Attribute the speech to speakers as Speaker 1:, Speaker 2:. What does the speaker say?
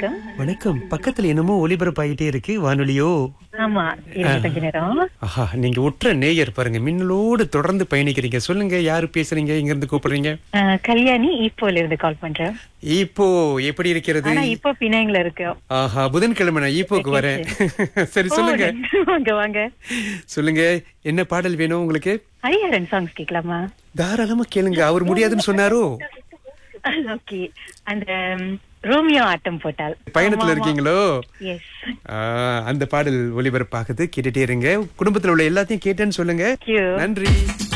Speaker 1: வணக்கம்
Speaker 2: வணக்கம் பக்கத்துல என்னமோ ஒலிபரப்பாயிட்டே இருக்கு வானொலியோ
Speaker 1: ஆமா இருங்க கொஞ்ச நேரம்
Speaker 2: ஆஹா நீங்க உற்ற நேயர் பாருங்க மின்னலோடு தொடர்ந்து பயணிக்கிறீங்க சொல்லுங்க யாரு பேசுறீங்க இங்க இருந்து கூப்பிடுறீங்க
Speaker 1: அஹ், கல்யாணி இப்போல இருந்து கால் பண்றேன்
Speaker 2: இப்போ எப்படி இருக்கிறது
Speaker 1: ஆனா இப்போ பினாங்ல இருக்கோம்
Speaker 2: ஆஹா புதன்கிழமை நான் ஈப்போக்கு வரேன் சரி சொல்லுங்க
Speaker 1: ஓ, வாங்க வாங்க
Speaker 2: சொல்லுங்க என்ன பாடல் வேணும் உங்களுக்கு
Speaker 1: ஹரிஹரன் சாங்ஸ் கேட்கலாமா
Speaker 2: தாராளமா கேளுங்க அவர் முடியாதுன்னு சொன்னாரோ
Speaker 1: ஓகே அந்த ம், ரோமியோ ஆட்டம் போட்டால்
Speaker 2: பயணத்துல இருக்கீங்களோ
Speaker 1: எஸ்
Speaker 2: ஆ, அந்த பாடல் ஒளிபரப்பாகுது கேட்டுட்டே இருங்க குடும்பத்துல உள்ள எல்லாத்தையும் கேட்டேன்னு சொல்லுங்க
Speaker 1: you
Speaker 2: நன்றி